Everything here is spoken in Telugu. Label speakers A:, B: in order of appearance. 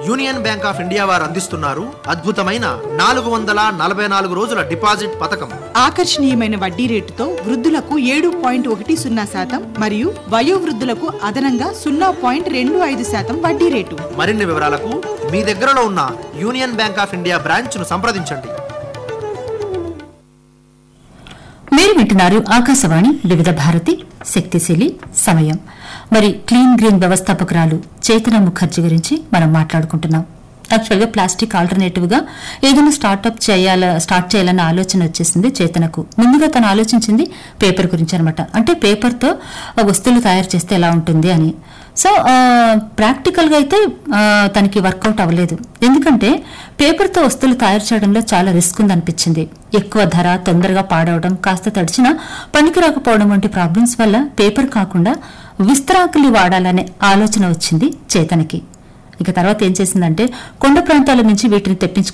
A: యూనియన్ బ్యాంక్ ఆఫ్ ఇండియా వారు అందిస్తున్నారు అద్భుతమైన నాలుగు వందల నలభై నాలుగు రోజుల డిపాజిట్ పథకం
B: ఆకర్షణీయమైన వడ్డీ రేటుతో వృద్ధులకు ఏడు పాయింట్ ఒకటి సున్నా శాతం మరియు వయోవృద్ధులకు అదనంగా సున్నా పాయింట్ రెండు ఐదు శాతం వడ్డీ రేటు
A: మరిన్ని వివరాలకు మీ దగ్గరలో ఉన్న Union Bank of India branch ను సంప్రదించండి
C: మీరు వింటున్నారు ఆకాశవాణి వివిధ భారతి శక్తిశీలి సమయం మరి క్లీన్ గ్రీన్ వ్యవస్థాపకురాలు చేతన ముఖర్జీ గురించి మనం మాట్లాడుకుంటున్నాం యాక్చువల్గా ప్లాస్టిక్ ఆల్టర్నేటివ్ గా ఏదైనా స్టార్ట్అప్ చేయాల స్టార్ట్ చేయాలన్న ఆలోచన వచ్చేసింది చేతనకు ముందుగా తను ఆలోచించింది పేపర్ గురించి అనమాట అంటే పేపర్ తో ఆ, వస్తువులు తయారు చేస్తే ఎలా ఉంటుంది అని సో ప్రాక్టికల్ గా అయితే ఆ, తనకి వర్కౌట్ అవ్వలేదు ఎందుకంటే పేపర్ తో వస్తువులు తయారు చేయడంలో చాలా రిస్క్ ఉందనిపించింది ఎక్కువ ధర తొందరగా పాడవడం కాస్త తడిచినా పనికి రాకపోవడం వంటి ప్రాబ్లమ్స్ వల్ల పేపర్ కాకుండా విస్తరాకులు వాడాలనే ఆలోచన వచ్చింది చేతనకి ఇక తర్వాత ఏం చేసిందంటే కొండ ప్రాంతాల నుంచి వీటిని తెప్పించుకు